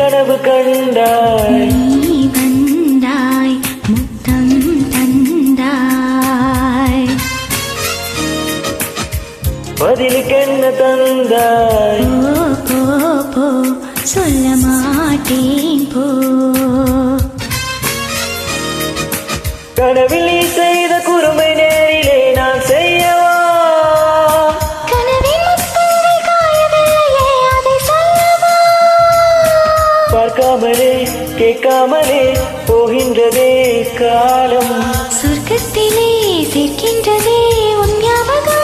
கனவு கண்டாய் நீ வந்தாய் முத்தம் தந்தாய் பதிலுக்கென்ன தந்தாய் போ போ போ சொல்ல மாட்டேன் போ கனவில் நீ செய்த குறுமை நேரிலே நான் செய்யவா கனவின் முத்தங்கள் காயவில்லையே அதை சொல்லவா பார்க்காமலே கேட்காமலே போகின்றதே காலம் சொர்க்கத்திலே சேர்க்கின்றதே உன் ஞாபகம்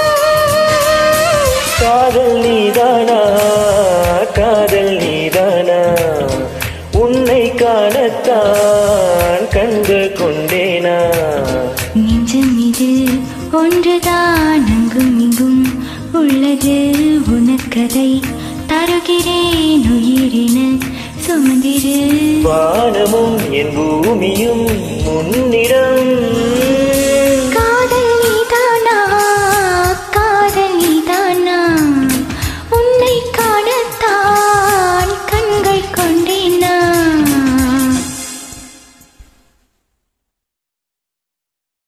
காதல் நீதானா காதல் நீதானா உன்னை காணத்தான் கண்டு கொண்டேனா நெஞ்சம் இது ஒன்றுதான் அங்கும் இங்கும் உள்ளது உனக்கதை தருகிறேன் உயிரின சுமந்திரு வானமும் என் பூமியும் முன்னிடம்